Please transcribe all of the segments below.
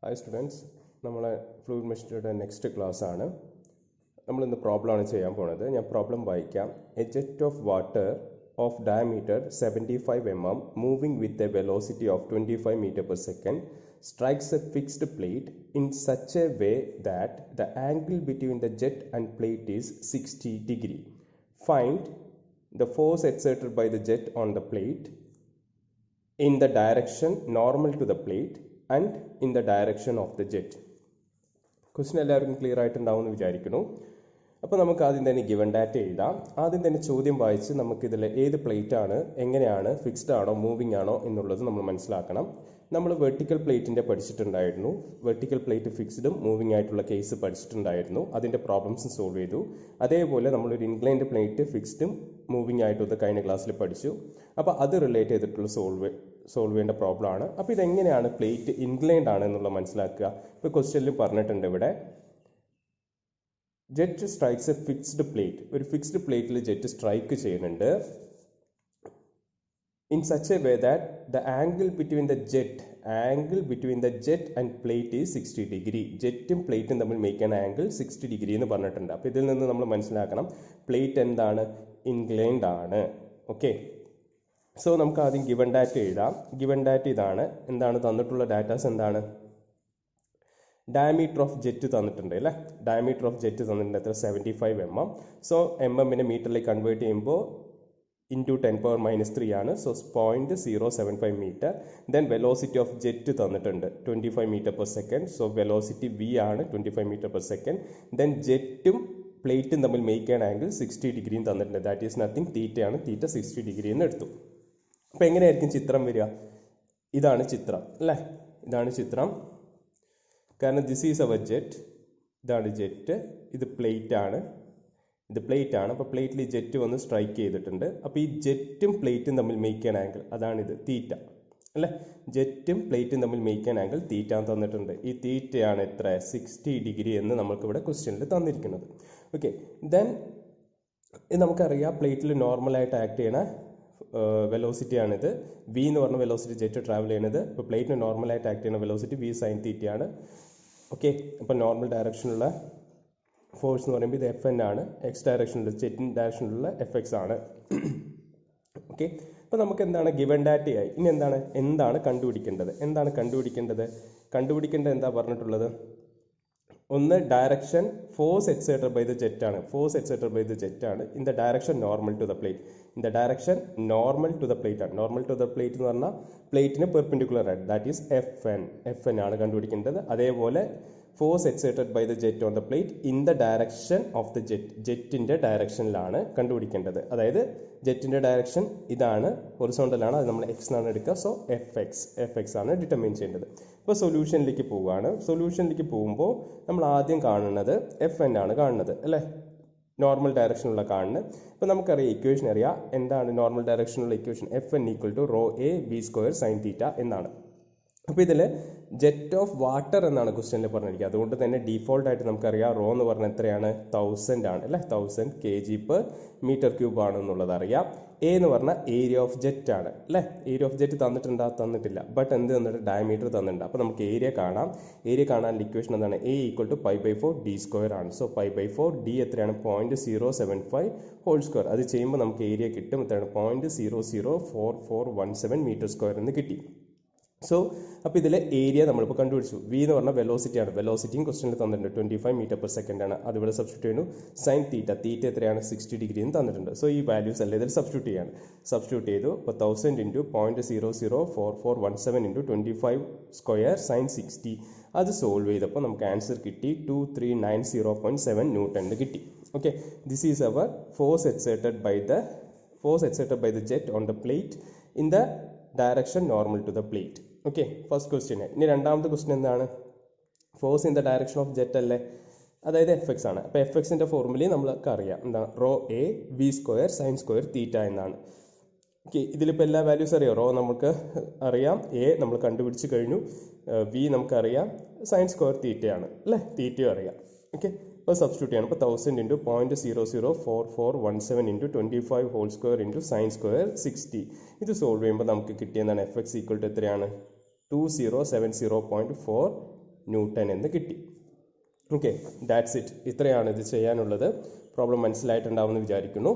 Hi students നമ്മളെ fluid മെഷീനറിയുടെ next class ആണ് നമ്മൾ ഇന്ന് പ്രോബ്ലം ആണ് ചെയ്യാൻ പോണത് ഞാൻ പ്രോബ്ലം വായിക്കാം a jet of water of diameter seventy five M M moving with a velocity of twenty five metre per second strikes a fixed plate in such a way that the angle between the jet and plate is 60 degree. Find the force exerted by the jet on the plate in the direction normal to the plate and in the direction of the jet. Question എല്ലാവർക്കും clear ആയിട്ടുണ്ടാവുമെന്ന് വിചാരിക്കുന്നു അപ്പോൾ നമുക്ക് ആദ്യം തന്നെ given data എഴുതാം ആദ്യം തന്നെ ചോദ്യം വായിച്ച് നമുക്കിതിൽ ഏത് പ്ലേറ്റ് ആണ് എങ്ങനെയാണ് ഫിക്സ്ഡ് ആണോ മൂവിംഗ് ആണോ എന്നുള്ളത് നമ്മൾ മനസ്സിലാക്കണം നമ്മൾ വെർട്ടിക്കൽ പ്ലേറ്റിൻ്റെ പഠിച്ചിട്ടുണ്ടായിരുന്നു വെർട്ടിക്കൽ പ്ലേറ്റ് ഫിക്സ്ഡും മൂവിംഗ് ആയിട്ടുള്ള കേസ് പഠിച്ചിട്ടുണ്ടായിരുന്നു അതിൻ്റെ പ്രോബ്ലംസ് സോൾവ് ചെയ്തു അതേപോലെ നമ്മളൊരു ഇൻക്ലൈൻഡ് പ്ലേറ്റ് ഫിക്സ്ഡും മൂവിംഗ് ആയിട്ടും ഇത് കഴിഞ്ഞ ക്ലാസ്സിൽ പഠിച്ചു അപ്പോൾ അത് റിലേറ്റ് ചെയ്തിട്ടുള്ള സോൾവ് സോൾവ് ചെയ്യേണ്ട പ്രോബ്ലം ആണ് അപ്പോൾ ഇതെങ്ങനെയാണ് പ്ലേറ്റ് ഇൻക്ലൈൻഡ് ആണ് എന്നുള്ളത് മനസ്സിലാക്കുക ഇപ്പോൾ ക്വസ്റ്റ്യനിൽ പറഞ്ഞിട്ടുണ്ട് ഇവിടെ jet strikes a fixed plate ഒരു ഫിക്സ്ഡ് പ്ലേറ്റിൽ ജെറ്റ് സ്ട്രൈക്ക് ചെയ്യുന്നുണ്ട് in such a way that the angle between the jet angle between the jet and plate is 60 degree ജെറ്റും പ്ലേറ്റും തമ്മിൽ make an angle sixty degree എന്ന് പറഞ്ഞിട്ടുണ്ട് അപ്പോൾ ഇതിൽ നിന്ന് നമ്മൾ മനസ്സിലാക്കണം പ്ലേറ്റ് എന്താണ് ഇൻക്ലൈൻഡ് ആണ് ഓക്കെ സോ നമുക്ക് ആദ്യം ഗിവൺ ഡാറ്റ എഴുതാം ഗിവൺ ഡാറ്റ ഇതാണ് എന്താണ് തന്നിട്ടുള്ള ഡാറ്റാസ് എന്താണ് ഡയമീറ്റർ ഓഫ് ജെറ്റ് തന്നിട്ടുണ്ട് അല്ലേ ഡയമീറ്റർ ഓഫ് ജെറ്റ് തന്നിട്ടുണ്ട് എത്ര seventy five M M so M എമ്മിനെ മീറ്ററിലേക്ക് കൺവേർട്ട് ചെയ്യുമ്പോൾ into ten power minus three ആണ് so point zero seven five metre then velocity of jet തന്നിട്ടുണ്ട് twenty five metre per second so velocity V ആണ് twenty five metre per second then ജെറ്റും പ്ലേറ്റും തമ്മിൽ make an angle sixty ഡിഗ്രിയും തന്നിട്ടുണ്ട് that is nothing തീറ്റയാണ് theta sixty degree എന്ന് എടുത്തു അപ്പോൾ എങ്ങനെയായിരിക്കും ചിത്രം വരിക ഇതാണ് ചിത്രം അല്ലേ ഇതാണ് ചിത്രം കാരണം ദിസ് ഈസ് അവർ ജെറ്റ് ഇതാണ് ജെറ്റ് ഇത് പ്ലേറ്റ് ആണ് ഇത് പ്ലേറ്റ് ആണ് അപ്പോൾ പ്ലേറ്റിൽ ജെറ്റ് വന്ന് സ്ട്രൈക്ക് ചെയ്തിട്ടുണ്ട് അപ്പോൾ ഈ ജെറ്റും പ്ലേറ്റും തമ്മിൽ മേക്ക് ആൻ ആംഗിൾ അതാണിത് തീറ്റ അല്ലേ ജെറ്റും പ്ലേറ്റും തമ്മിൽ മേക്ക് ആൻ ആംഗിൾ തീറ്റ തന്നിട്ടുണ്ട് ഈ തീറ്റയാണ് എത്ര സിക്സ്റ്റി ഡിഗ്രി എന്ന് നമുക്കിവിടെ ക്വസ്റ്റ്യനിൽ തന്നിരിക്കുന്നത് ഓക്കെ ദെൻ നമുക്കറിയാം പ്ലേറ്റിൽ നോർമലായിട്ട് ആക്ട് ചെയ്യണ വെലോസിറ്റി ആണിത് വി എന്ന് പറഞ്ഞ വെലോസിറ്റി ജെറ്റ് ട്രാവൽ ചെയ്യുന്നത് ഇപ്പോൾ പ്ലേറ്റിന് നോർമലായിട്ട് ആക്ട് ചെയ്യുന്ന വെലോസിറ്റി വി സൈൻ തീറ്റയാണ് ഓക്കെ അപ്പോൾ നോർമൽ ഡയറക്ഷനുള്ള ഫോഴ്സ് എന്ന് പറയുമ്പോൾ ഇത് എഫ് എൻ ആണ് എക്സ് ഡയറക്ഷനിൽ ജെറ്റിൻ ഡയറക്ഷനിലുള്ള എഫ് എക്സ് ആണ് ഓക്കെ അപ്പോൾ നമുക്ക് എന്താണ് ഗിവൺ ഡാറ്റയായി ഇനി എന്താണ് എന്താണ് കണ്ടുപിടിക്കേണ്ടത് എന്താണ് കണ്ടുപിടിക്കേണ്ടത് കണ്ടുപിടിക്കേണ്ടത് എന്താ പറഞ്ഞിട്ടുള്ളത് ഒന്ന് direction force exerted by the jet ആണ് force exerted by the jet ആണ് in the direction normal to the plate in the direction normal to the plate ആണ് നോർമൽ ടു ദ പ്ലേറ്റ് എന്ന് പറഞ്ഞാൽ പ്ലേറ്റിന് പെർപെൻഡിക്കുലർ ആയിട്ട് that is F N F N ആണ് കണ്ടുപിടിക്കേണ്ടത് അതേപോലെ force exerted by the jet on the plate in the direction of the jet ജെറ്റിന്റെ ഡയറക്ഷനിലാണ് കണ്ടുപിടിക്കേണ്ടത് അതായത് ജെറ്റിന്റെ ഡയറക്ഷൻ ഇതാണ് ഹൊറിസോണ്ടലാണ് അത് നമ്മൾ എക്സ് എന്നാണ് എടുക്കുക so F X F X ആണ് ഡിറ്റർമൈൻ ചെയ്യേണ്ടത് ഇപ്പോൾ സൊല്യൂഷനിലേക്ക് പോവുകയാണ് സൊല്യൂഷനിലേക്ക് പോകുമ്പോൾ നമ്മൾ ആദ്യം കാണുന്നത് എഫ് എൻ ആണ് കാണുന്നത് അല്ലേ നോർമൽ ഡയറക്ഷനുള്ള കാണുന്നത് ഇപ്പോൾ നമുക്കറിയാം ഇക്വേഷൻ അറിയാം എന്താണ് നോർമൽ ഡയറക്ഷനുള്ള equation F N equal to rho A V square sine theta എന്നാണ് അപ്പോൾ ഇതിൽ ജെറ്റ് ഓഫ് വാട്ടർ എന്നാണ് ക്വസ്റ്റ്യനിൽ പറഞ്ഞിരിക്കുക അതുകൊണ്ട് തന്നെ ഡീഫോൾട്ട് ആയിട്ട് നമുക്കറിയാം റോ എന്ന് പറഞ്ഞാൽ എത്രയാണ് തൗസൻഡ് ആണ് അല്ലേ thousand K G per metre cube ആണ് എന്നുള്ളത് അറിയാം എ എന്ന് പറഞ്ഞാൽ ഏരിയ ഓഫ് ജെറ്റ് ആണ് അല്ലേ ഏരിയ ഓഫ് ജെറ്റ് തന്നിട്ടുണ്ടോ തന്നിട്ടില്ല ബട്ട് എന്ത് തന്നിട്ട് ഡയമീറ്റർ തന്നിട്ടുണ്ട് അപ്പോൾ നമുക്ക് ഏരിയ കാണാം ഏരിയ കാണാൻ ഇക്വേഷൻ എന്താണ് A equal to pi by four D square ആണ് so pi by four D എത്രയാണ് point zero seven five whole square അത് ചെയ്യുമ്പോൾ നമുക്ക് ഏരിയ കിട്ടും എത്രയാണ് point zero zero four four one seven metre square എന്ന് കിട്ടി സോ അപ്പോൾ ഇതിലെ ഏരിയ നമ്മളിപ്പോൾ കണ്ടുപിടിച്ചു വി എന്ന് പറഞ്ഞാൽ വെലോസിറ്റി ആണ് വെലോസിറ്റിയും ക്വസ്റ്റനിൽ തന്നിട്ടുണ്ട് twenty five metre per second ആണ് അതിവിടെ സബ്സ്റ്റിറ്റ്യൂട്ട് ചെയ്യുന്നു സൈൻ തീറ്റ തീറ്റ എത്രയാണ് സിക്സ്റ്റി ഡിഗ്രി എന്ന് തന്നിട്ടുണ്ട് സോ ഈ വാല്യൂസ് അല്ലേ ഇതിൽ സബ്സ്റ്റിറ്റ്യൂട്ട് ചെയ്യാണ് സബ്സ്റ്റിറ്റ്യൂട്ട് ചെയ്തു ഇപ്പോൾ thousand into point zero zero four four one seven into twenty five square sine sixty അത് സോൾവ് ചെയ്തപ്പോൾ നമുക്ക് ആൻസർ കിട്ടി two three nine zero point seven newton കിട്ടി okay this is our force exerted by the force exerted by the jet on the plate in the direction normal to the plate okay first question ഇനി രണ്ടാമത്തെ question എന്താണ് force in the direction of jet അല്ലേ അതായത് F X ആണ് അപ്പോൾ F എക്സിൻ്റെ ഫോർമുലയും നമ്മൾക്ക് അറിയാം എന്താണ് rho A V square sine square theta എന്നാണ് ഓക്കെ ഇതിലിപ്പോൾ എല്ലാ വാല്യൂസ് അറിയാം റോ നമുക്ക് അറിയാം എ നമ്മൾ കണ്ടുപിടിച്ച് കഴിഞ്ഞു വി നമുക്കറിയാം സൈൻ സ്ക്വയർ തീറ്റയാണ് അല്ലേ തീറ്റയും അറിയാം ഓക്കെ ഇപ്പോൾ സബ്സ്റ്റിറ്റ്യൂട്ട് ചെയ്യണം ഇപ്പോൾ thousand into point zero zero four four one seven into twenty five whole square into sine square sixty ഇത് സോൾവ് ചെയ്യുമ്പോൾ നമുക്ക് കിട്ടിയതാണ് എഫ് എക്സ് ഈക്വൽ ടു എത്രയാണ് two zero seven zero point four newton എന്ന് കിട്ടി okay that's it ഇത്രയാണ് ഇത് ചെയ്യാനുള്ളത് പ്രോബ്ലം മനസ്സിലായിട്ടുണ്ടാവുമെന്ന് വിചാരിക്കുന്നു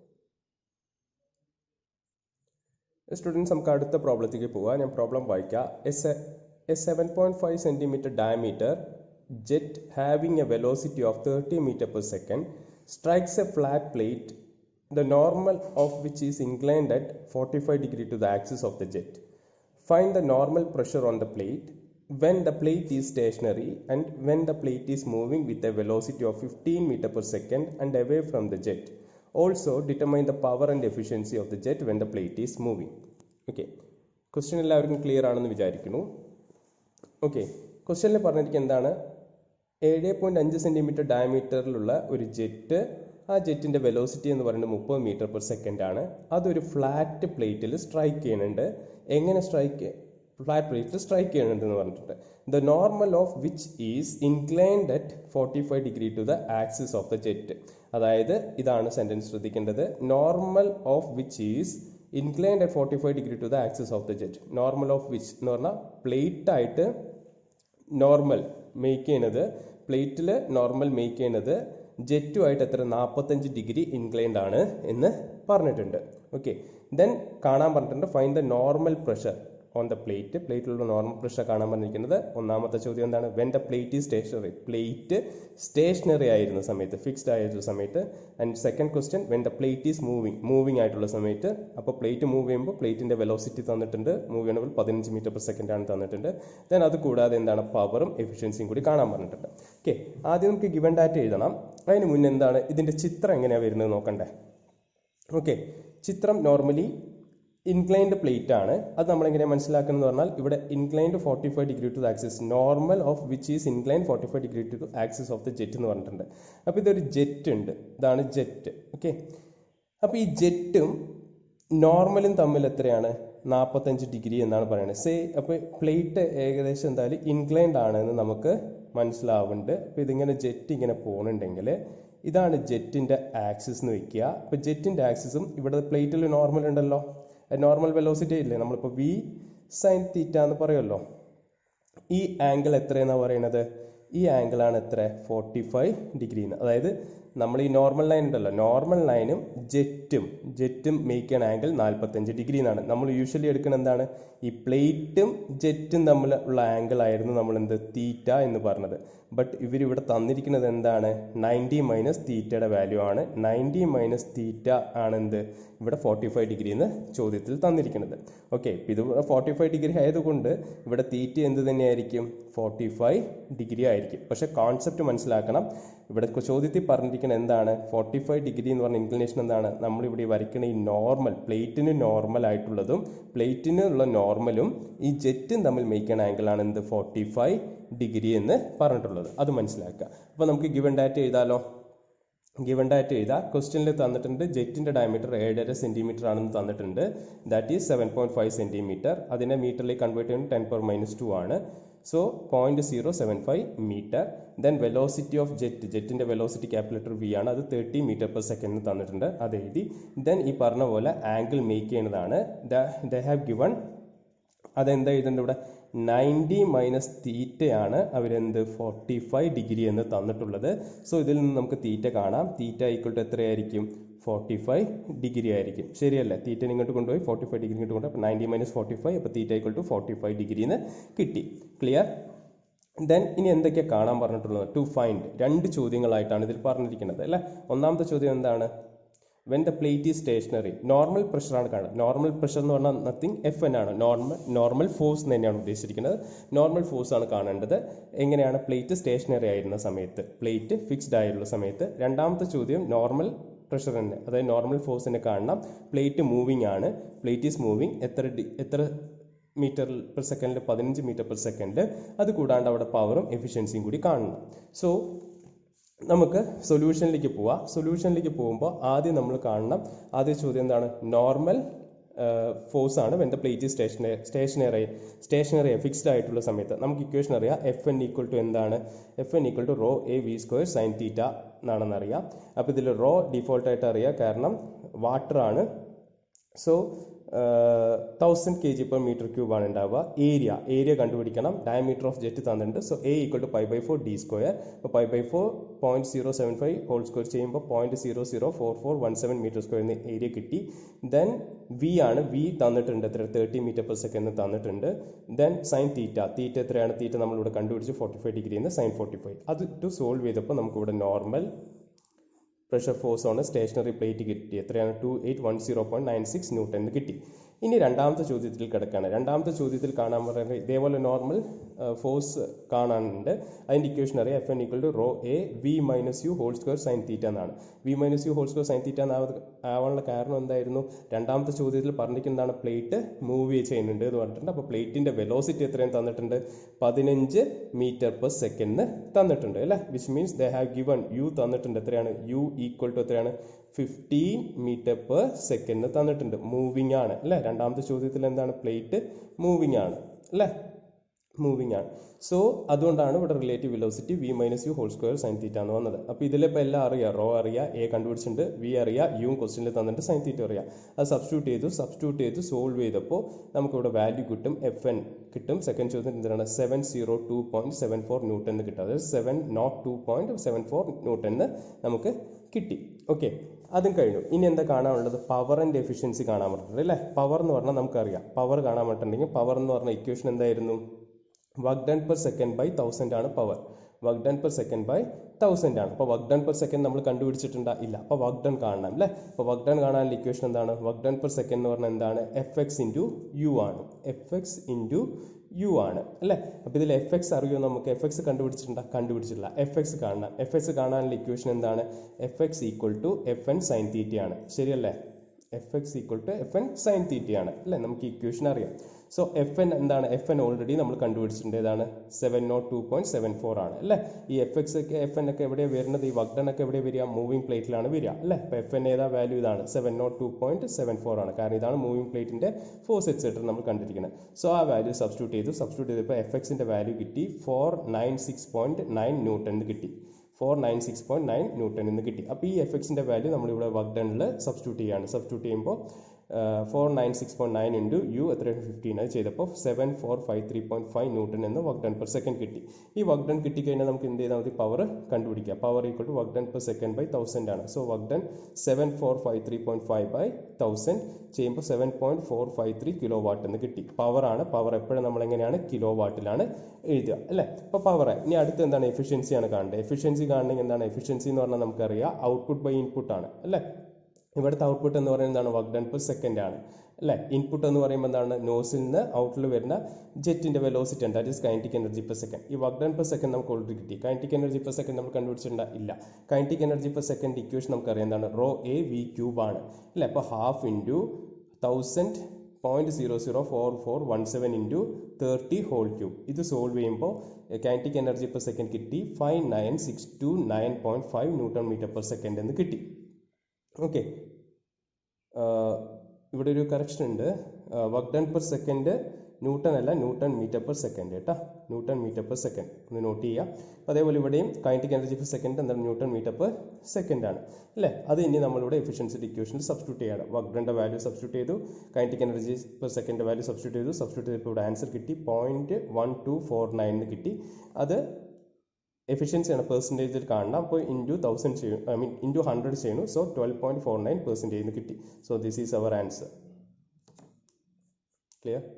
സ്റ്റുഡൻസ് നമുക്ക് അടുത്ത പ്രോബ്ലത്തിലേക്ക് പോവാം ഞാൻ പ്രോബ്ലം വായിക്കാം as a seven point five centimetre diameter jet having a velocity of thirty metre per second strikes a flat plate the normal of which is inclined at 45 degree to the axis of the jet. Find the normal pressure on the plate when the plate is stationary and when the plate is moving with a velocity of 15 meter per second and away from the jet. Also determine the power and efficiency of the jet when the plate is moving. Okay. Question എല്ലാവർക്കും clear ആണെന്ന് വിചാരിക്കുന്നു okay ക്വസ്റ്റ്യനിൽ പറഞ്ഞിരിക്കുന്നത് എന്താണ് ഏഴ് point അഞ്ച് centimetre ഡയമീറ്ററിലുള്ള ഒരു jet ആ ജെറ്റിന്റെ വെലോസിറ്റി എന്ന് പറയുന്നത് മുപ്പത് മീറ്റർ പെർ സെക്കൻഡ് ആണ് അതൊരു ഫ്ലാറ്റ് പ്ലേറ്റിൽ സ്ട്രൈക്ക് ചെയ്യുന്നുണ്ട് എങ്ങനെ സ്ട്രൈക്ക് ഫ്ലാറ്റ് പ്ലേറ്റിൽ സ്ട്രൈക്ക് ചെയ്യുന്നുണ്ട് എന്ന് പറഞ്ഞിട്ടുണ്ട് the normal of which is inclined at forty five degree to the axis of the jet അതായത് ഇതാണ് സെന്റൻസ് ശ്രദ്ധിക്കേണ്ടത് normal of which is inclined at forty five degree to the axis of the jet normal of which എന്ന് പറഞ്ഞാൽ plate ആയിട്ട് normal make ചെയ്യുന്നത് പ്ലേറ്റിൽ normal make ചെയ്യുന്നത് ജെറ്റുമായിട്ട് എത്ര നാൽപ്പത്തഞ്ച് ഡിഗ്രി ഇൻക്ലൈൻഡ് ആണ് എന്ന് പറഞ്ഞിട്ടുണ്ട് ഓക്കെ ദെൻ കാണാൻ പറഞ്ഞിട്ടുണ്ട് fine the normal pressure on the plate പ്ലേറ്റിലുള്ള നോർമൽ പ്രഷർ കാണാൻ പറഞ്ഞിരിക്കുന്നത് ഒന്നാമത്തെ ചോദ്യം എന്താണ് when the plate is stationary plate stationary ആയിരുന്ന സമയത്ത് ഫിക്സ്ഡ് ആയിരുന്ന സമയത്ത് and second question when the plate is moving moving ആയിട്ടുള്ള സമയത്ത് അപ്പോൾ പ്ലേറ്റ് മൂവ് ചെയ്യുമ്പോൾ പ്ലേറ്റിന്റെ വെലോസിറ്റി തന്നിട്ടുണ്ട് മൂവ് ചെയ്യണമെങ്കിൽ പതിനഞ്ച് മീറ്റർ പെർ സെക്കൻഡ് ആണ് തന്നിട്ടുണ്ട് ദെൻ അത് കൂടാതെ എന്താണ് പവറും എഫിഷ്യൻസിയും കൂടി കാണാൻ പറഞ്ഞിട്ടുണ്ട് ഓക്കെ ആദ്യം നമുക്ക് ഗിവൻ ഡാറ്റ എഴുതണം അതിന് മുന്നേ എന്താണ് ഇതിന്റെ ചിത്രം എങ്ങനെയാണ് വരുന്നത് നോക്കണ്ടേ ഓക്കെ ചിത്രം നോർമലി ഇൻക്ലൈൻഡ് പ്ലേറ്റ് ആണ് അത് നമ്മൾ എങ്ങനെ മനസ്സിലാക്കുന്നത് പറഞ്ഞാൽ ഇവിടെ inclined forty five degree to axis normal of which is incline forty five degree to axis of the jet എന്ന് പറഞ്ഞിട്ടുണ്ട് അപ്പോൾ ഇതൊരു ജെറ്റ് ഉണ്ട് ഇതാണ് ജെറ്റ് ഓക്കെ അപ്പോൾ ഈ ജെറ്റും നോർമലും തമ്മിൽ എത്രയാണ് നാൽപ്പത്തഞ്ച് ഡിഗ്രി എന്നാണ് പറയുന്നത് സേ അപ്പോൾ പ്ലേറ്റ് ഏകദേശം എന്തായാലും ഇൻക്ലൈൻഡ് ആണ് എന്ന് നമുക്ക് മനസ്സിലാവുന്നുണ്ട് അപ്പോൾ ഇതിങ്ങനെ ജെറ്റ് ഇങ്ങനെ പോകുന്നുണ്ടെങ്കിൽ ഇതാണ് ജെറ്റിന്റെ ആക്സിസ് എന്ന് വെക്കുക അപ്പോൾ ജെറ്റിന്റെ ആക്സിസും ഇവിടെ പ്ലേറ്റിൽ നോർമൽ ഉണ്ടല്ലോ നോർമൽ വെലോസിറ്റി ഇല്ലേ നമ്മളിപ്പോൾ വി സൈൻ തീറ്റ എന്ന് പറയുമല്ലോ ഈ ആംഗിൾ എത്രയെന്നാണ് പറയുന്നത് ഈ ആംഗിളാണ് എത്ര ഫോർട്ടി ഫൈവ് ഡിഗ്രി അതായത് നമ്മൾ ഈ നോർമൽ ലൈൻ ഉണ്ടല്ലോ നോർമൽ ലൈനും ജെറ്റും ജെറ്റും മേക്ക് ചെയ്യണ ആംഗിൾ നാൽപ്പത്തഞ്ച് ഡിഗ്രി എന്നാണ് നമ്മൾ യൂഷ്വലി എടുക്കുന്ന എന്താണ് ഈ പ്ലേറ്റും ജെറ്റും തമ്മിലുള്ള ആംഗിൾ ആയിരുന്നു നമ്മൾ എന്ത് തീറ്റ എന്ന് പറഞ്ഞത് ബട്ട് ഇവരിവിടെ തന്നിരിക്കുന്നത് എന്താണ് നയൻറ്റി മൈനസ് തീറ്റയുടെ വാല്യൂ ആണ് നയൻറ്റി മൈനസ് തീറ്റ ആണ് എന്ത് ഇവിടെ ഫോർട്ടി ഫൈവ് ഡിഗ്രി എന്ന് ചോദ്യത്തിൽ തന്നിരിക്കുന്നത് ഓക്കെ ഇത് ഫോർട്ടി ഫൈവ് ഡിഗ്രി ആയതുകൊണ്ട് ഇവിടെ തീറ്റ എന്ത് തന്നെയായിരിക്കും ഫോർട്ടി ഫൈവ് ഡിഗ്രി ആയിരിക്കും പക്ഷെ കോൺസെപ്റ്റ് മനസ്സിലാക്കണം ഇവിടെ ചോദ്യത്തിൽ പറഞ്ഞിരിക്കുന്നത് എന്താണ് ഫോർട്ടി ഫൈവ് ഡിഗ്രി എന്ന് പറഞ്ഞ ഇൻക്ലിനേഷൻ എന്താണ് നമ്മളിവിടെ വരയ്ക്കുന്ന ഈ നോർമൽ പ്ലേറ്റിന് നോർമൽ ആയിട്ടുള്ളതും പ്ലേറ്റിനുള്ള നോർമലും ഈ ജെറ്റും തമ്മിൽ മേക്കുന്ന ആംഗിളാണ് എന്ത് ഫോർട്ടി ഫൈവ് ഡിഗ്രി എന്ന് പറഞ്ഞിട്ടുള്ളത് അത് മനസ്സിലാക്കുക അപ്പോൾ നമുക്ക് ഗിവൻ ഡാറ്റ എഴുതാലോ ഗിവൻ ഡാറ്റ എഴുതാം ക്വസ്റ്റ്യനിൽ തന്നിട്ടുണ്ട് ജെറ്റിന്റെ ഡയമീറ്റർ ഏഴര സെന്റിമീറ്റർ ആണെന്ന് തന്നിട്ടുണ്ട് that is seven point five centimetre അതിനെ മീറ്ററിലേക്ക് കൺവേർട്ട് ചെയ്യുന്നത് ടെൻ പെർ മൈനസ് ടു ആണ് so point zero seven five metre then velocity of jet ജെറ്റിന്റെ വെലോസിറ്റി ക്യാപിറ്റൽ വി ആണ് അത് തേർട്ടി മീറ്റർ പെർ സെക്കൻഡ് തന്നിട്ടുണ്ട് അത് എഴുതി ദെൻ ഈ പറഞ്ഞ പോലെ ആംഗിൾ മേക്ക് ചെയ്യുന്നതാണ് ദ ഹാവ് ഗിവൺ അതെന്താ എഴുതേണ്ടത് ഇവിടെ നയൻറ്റി മൈനസ് തീറ്റയാണ് അവരെന്ത് ഫോർട്ടി ഫൈവ് ഡിഗ്രി എന്ന് തന്നിട്ടുള്ളത് സോ ഇതിൽ നിന്ന് നമുക്ക് തീറ്റ കാണാം തീറ്റ ഈക്വൽ ടു എത്രയായിരിക്കും ഫോർട്ടി ഫൈവ് ഡിഗ്രി ആയിരിക്കും ശരിയല്ലേ തീറ്റ ഇങ്ങോട്ട് കൊണ്ടുപോയി ഫോർട്ടി ഫൈവ് ഡിഗ്രി ഇങ്ങോട്ട് കൊണ്ടുപോയി അപ്പോൾ നയൻറ്റി മൈനസ് ഫോർട്ടി ഫൈവ് അപ്പോൾ theta equal to forty five degree എന്ന് കിട്ടി ക്ലിയർ ദെൻ ഇനി എന്തൊക്കെയാണ് കാണാൻ പറഞ്ഞിട്ടുള്ളത് ടു ഫൈൻഡ് രണ്ട് ചോദ്യങ്ങളായിട്ടാണ് ഇതിൽ പറഞ്ഞിരിക്കുന്നത് അല്ലേ ഒന്നാമത്തെ ചോദ്യം എന്താണ് when the plate is stationary normal പ്രഷറാണ് കാണുന്നത് നോർമൽ പ്രഷർ എന്ന് പറഞ്ഞാൽ നത്തിങ് എഫ് എൻ ആണ് നോർമൽ നോർമൽ ഫോഴ്സ് എന്ന് തന്നെയാണ് ഉദ്ദേശിച്ചിരിക്കുന്നത് നോർമൽ ഫോഴ്സ് ആണ് കാണേണ്ടത് എങ്ങനെയാണ് പ്ലേറ്റ് സ്റ്റേഷനറി ആയിരുന്ന സമയത്ത് പ്ലേറ്റ് ഫിക്സ്ഡ് ആയുള്ള സമയത്ത് രണ്ടാമത്തെ ചോദ്യം നോർമൽ പ്രഷർ തന്നെ അതായത് നോർമൽ ഫോഴ്സിനെ കാണണം പ്ലേറ്റ് മൂവിങ് ആണ് പ്ലേറ്റ് ഈസ് മൂവിങ് എത്ര ഡി- എത്ര മീറ്റർ പെർ സെക്കൻഡിൽ പതിനഞ്ച് മീറ്റർ പെർ സെക്കൻഡ് അത് കൂടാണ്ട് അവിടെ പവറും എഫിഷ്യൻസിയും കൂടി കാണണം സോ നമുക്ക് സൊല്യൂഷനിലേക്ക് പോവാം സൊല്യൂഷനിലേക്ക് പോകുമ്പോൾ ആദ്യം നമ്മൾ കാണണം ആദ്യ ചോദ്യം എന്താണ് നോർമൽ ഫോഴ്സ് ആണ് when the plate stationary stationary stationary fixed ആയിട്ടുള്ള സമയത്ത് നമുക്ക് ഇക്വേഷൻ അറിയാം എഫ് എൻ ഈക്വൽ ടു എന്താണ് F N equal to rho A V square sine theta എന്നാണെന്ന് അറിയാം അപ്പോൾ ഇതിൽ റോ ഡിഫോൾട്ട് ആയിട്ട് അറിയാം കാരണം വാട്ടർ ആണ് so thousand K G per metre cube ആണ് ഉണ്ടാവുക ഏരിയ ഏരിയ കണ്ടുപിടിക്കണം ഡയമീറ്റർ ഓഫ് ജെറ്റ് തന്നിട്ടുണ്ട് so A equal to pi by four D square അപ്പോൾ pi by four point zero seven five whole square ചെയ്യുമ്പോൾ point zero zero four four one seven metre സ്ക്വയറിന് area കിട്ടി then V ആണ് V തന്നിട്ടുണ്ട് എത്ര thirty metre per second തന്നിട്ടുണ്ട് then sine theta theta എത്രയാണ് theta നമ്മളിവിടെ കണ്ടുപിടിച്ച് ഫോർട്ടി ഫൈവ് ഡിഗ്രി എന്ന് സൈൻ ഫോർട്ടി ഫൈവ് അത് ടു സോൾവ് ചെയ്തപ്പോൾ നമുക്കിവിടെ നോർമൽ പ്രഷർ ഫോഴ്സ് ആണ് സ്റ്റേഷനറി പ്ലേറ്റ് കിട്ടി എത്രയാണ് two eight one zero point nine six newton എന്ന് കിട്ടി ഇനി രണ്ടാമത്തെ ചോദ്യത്തിൽ കിടക്കാണ് രണ്ടാമത്തെ ചോദ്യത്തിൽ കാണാൻ പറയുന്നത് ഇതേപോലെ നോർമൽ ഫോഴ്സ് കാണാനുണ്ട് അതിൻ്റെ ഇക്വേഷൻ അറിയാം F N equal to rho A V minus U whole square sine theta എന്നാണ് V minus U whole square sine theta ആവാനുള്ള കാരണം എന്തായിരുന്നു രണ്ടാമത്തെ ചോദ്യത്തിൽ പറഞ്ഞിരിക്കുന്നതാണ് പ്ലേറ്റ് മൂവ് ചെയ്യുന്നുണ്ട് എന്ന് പറഞ്ഞിട്ടുണ്ട് അപ്പോൾ പ്ലേറ്റിൻ്റെ വെലോസിറ്റി എത്രയും തന്നിട്ടുണ്ട് പതിനഞ്ച് മീറ്റർ പെർ സെക്കൻഡ് തന്നിട്ടുണ്ട് അല്ലേ which means they have given U തന്നിട്ടുണ്ട് എത്രയാണ് യു ഈക്വൽ ടു എത്രയാണ് ഫിഫ്റ്റീൻ മീറ്റർ പെർ സെക്കൻഡ് തന്നിട്ടുണ്ട് മൂവിങ് ആണ് അല്ലേ രണ്ടാമത്തെ ചോദ്യത്തിൽ എന്താണ് പ്ലേറ്റ് മൂവിങ് ആണ് അല്ലേ മൂവിങ് ആണ് സോ അതുകൊണ്ടാണ് ഇവിടെ relative velocity V minus U whole square sine theta എന്ന് വന്നത് അപ്പോൾ ഇതിലിപ്പോൾ എല്ലാം അറിയാം റോ അറിയാം എ കണ്ടുപിടിച്ചിട്ടുണ്ട് വി അറിയാം യു ക്വസ്റ്റിനിൽ തന്നിട്ട് സൈൻ തീറ്റ അറിയാം അത് സബ്സ്റ്റിറ്റ്യൂട്ട് ചെയ്തു സബ്സ്റ്റിറ്റ്യൂട്ട് ചെയ്ത് സോൾവ് ചെയ്തപ്പോൾ നമുക്കിവിടെ വാല്യൂ കിട്ടും എഫ് എൻ കിട്ടും സെക്കൻഡ് ചോദ്യം എന്താണ് seven zero two point seven four newton എന്ന് കിട്ടും അതായത് seven naught two point seven four newton എന്ന് നമുക്ക് കിട്ടി ഓക്കെ അതും കഴിഞ്ഞു ഇനി എന്താ കാണാനുള്ളത് പവർ ആൻഡ് എഫിഷ്യൻസി കാണാൻ പറ്റുന്നത് അല്ലേ പവർ എന്ന് പറഞ്ഞാൽ നമുക്കറിയാം പവർ കാണാൻ പറ്റുന്നുണ്ടെങ്കിൽ പവർ എന്ന് പറഞ്ഞ ഇക്വേഷൻ എന്തായിരുന്നു work done per second by thousand ആണ് power work done per second by thousand ആണ് അപ്പോൾ വർക്ക് ഡൺ പെർ സെക്കൻഡ് നമ്മൾ കണ്ടുപിടിച്ചിട്ടുണ്ടാ ഇല്ല അപ്പോൾ വർക്ക് ഡൺ കാണണം അല്ലേ അപ്പോൾ വർക്ക് ഡൺ കാണാനുള്ള ഇക്വേഷൻ എന്താണ് വർക്ക് ഡൺ പെർ സെക്കൻഡ് എന്ന് പറഞ്ഞാൽ എന്താണ് എഫ് എക്സ് ഇൻറ്റു യു ആണ് എഫ് എക്സ് ഇൻറ്റു യു ആണ് അല്ലേ അപ്പോൾ ഇതിൽ എഫ് എക്സ് അറിയോ നമുക്ക് എഫ് എക്സ് കണ്ടുപിടിച്ചിട്ടുണ്ടോ കണ്ടുപിടിച്ചിട്ടില്ല എഫ് എക്സ് കാണണം എഫ് എക്സ് കാണാനുള്ള ഇക്വേഷൻ എന്താണ് F x equal to F N sine തീറ്റയാണ് ശരിയല്ലേ F x equal to F N sine തീറ്റയാണ് അല്ലേ നമുക്ക് ഇക്വേഷൻ അറിയാം സോ എഫ് എൻ എന്താണ് എഫ് എൻ ഓൾറെഡി നമ്മൾ കണ്ടുപിടിച്ചിട്ടുണ്ട് ഏതാണ് seven naught two point seven four ആണ് അല്ലേ ഈ എഫ് എക്സ് ഒക്കെ എഫ് എൻ ഒക്കെ എവിടെയാണ് വരുന്നത് ഈ വക്ഡൺ ഒക്കെ എവിടെ വരിക മൂവിംഗ് പ്ലേറ്റിലാണ് വരിക അല്ലേ അപ്പോൾ എഫ് എൻ ഏതാ വാല്യൂ ഇതാണ് seven naught two point seven four ആണ് കാരണം ഇതാണ് മൂവിംഗ് പ്ലേറ്റിന്റെ ഫോഴ്സ് എക്സെറ്റർ നമ്മൾ കണ്ടിരിക്കുന്നത് സോ ആ വാല്യൂ സബ്സ്റ്റിറ്റ്യൂട്ട് ചെയ്തു സബ്സ്റ്റിറ്റ്യൂട്ട് ചെയ്തപ്പോൾ എഫ് എക്സിന്റെ വാല്യൂ കിട്ടി four nine six point nine newton എന്ന് കിട്ടി four nine six point nine newton എന്ന് കിട്ടി അപ്പോൾ ഈ എഫ് എക്സിൻ്റെ വാല്യൂ നമ്മളിവിടെ വർക്ക് ഡണിൽ സബ്സ്റ്റിറ്റ്യൂട്ട് ചെയ്യാണ് സബ്സ്റ്റിറ്റ്യൂട്ട് ചെയ്യുമ്പോൾ four nine six point nine into U എത്രയാണ് ഫിഫ്റ്റീൻ അത് ചെയ്തപ്പോൾ seven four five three point five newton എന്ന് വർക്ക് ഡൺ പെർ സെക്കൻഡ് കിട്ടി ഈ വർക്ക് ഡൺ കിട്ടിക്കഴിഞ്ഞാൽ നമുക്ക് എന്ത് ചെയ്താൽ മതി പവർ കണ്ടുപിടിക്കാം power equal to work done per second by thousand ആണ് so work done seven four five three point five by thousand ചെയ്യുമ്പോൾ seven point four five three kilo watt എന്ന് കിട്ടി പവർ ആണ് പവർ എപ്പോഴും നമ്മൾ എങ്ങനെയാണ് കിലോ വാട്ടിലാണ് എഴുതുക അല്ലേ അപ്പോൾ പവർ ഇനി അടുത്ത് എന്താണ് എഫിഷ്യൻസി ആണ് കാണേണ്ടത് എഫിഷ്യൻസി കാണണമെങ്കിൽ എന്താണ് എഫിഷ്യൻസി എന്ന് പറഞ്ഞാൽ നമുക്കറിയാം ഔട്ട്പുട്ട് ബൈ ഇൻപുട്ട് ആണ് അല്ലേ ഇവിടുത്തെ ഔട്ട്പുട്ട് എന്ന് പറയുന്നത് എന്താണ് വർക്ക് ഡൺ പെർ സെക്കൻഡ് ആണ് അല്ലേ ഇൻപുട്ട് എന്ന് പറയുമ്പോൾ എന്താണ് നോസിൽ നിന്ന് ഔട്ടിൽ വരുന്ന ജെറ്റിന്റെ വെലോസിറ്റി ആണ് that is kinetic energy per second ഈ വർക്ക് ഡൺ പെർ സെക്കൻഡ് നമുക്ക് ഓൾറെഡി കിട്ടി കൈനറ്റിക് എനർജി പെർ സെക്കൻഡ് നമ്മൾ കണ്ടുപിടിച്ചിട്ടുണ്ടോ ഇല്ല kinetic energy per second equation നമുക്കറിയാം എന്താണ് റോ എ വി ക്യൂബ് ആണ് അല്ലേ അപ്പോൾ half into thousand point zero zero four four one seven into thirty whole cube ഇത് സോൾവ് ചെയ്യുമ്പോൾ കൈനറ്റിക് എനർജി പെർ സെക്കൻഡ് കിട്ടി five nine six two nine point five newton metre per second എന്ന് കിട്ടി okay ഇവിടെ ഒരു correction ഉണ്ട് work done per second newton അല്ല newton metre per second കേട്ടോ ന്യൂട്ടൺ മീറ്റർ പെർ സെക്കൻഡ് ഒന്ന് നോട്ട് ചെയ്യുക അപ്പോൾ അതേപോലെ ഇവിടെയും കൈനറ്റിക് എനർജി പെർ സെക്കൻഡ് എന്താണ് ന്യൂട്ടൺ മീറ്റർ പെർ സെക്കൻഡ് ആണ് അല്ലേ അത് ഇനി നമ്മളിവിടെ എഫിഷ്യൻസി ഇക്വേഷനിൽ സബ്സ്റ്റിറ്റ്യൂട്ട് ചെയ്യണം വർക്ക് ഡണിൻ്റെ വാല്യൂ സബ്സ്റ്റിറ്റ്യൂട്ട് ചെയ്തു kinetic energy per second value substitute ചെയ്തു സബ്സ്റ്റിറ്റ്യൂട്ട് ചെയ്തപ്പോൾ ഇവിടെ ആൻസർ കിട്ടി point one two four nine എന്ന് കിട്ടി അത് എഫിഷ്യൻസിയാണ് പെർസെൻറ്റേജിൽ കാണണം അപ്പോൾ ഇൻറ്റു തൗസൻഡ് ചെയ്യും ഐ മീൻ ഇൻറ്റു ഹൺഡ്രഡ് ചെയ്യുന്നു so twelve point four nine percentage കിട്ടി so this is our answer clear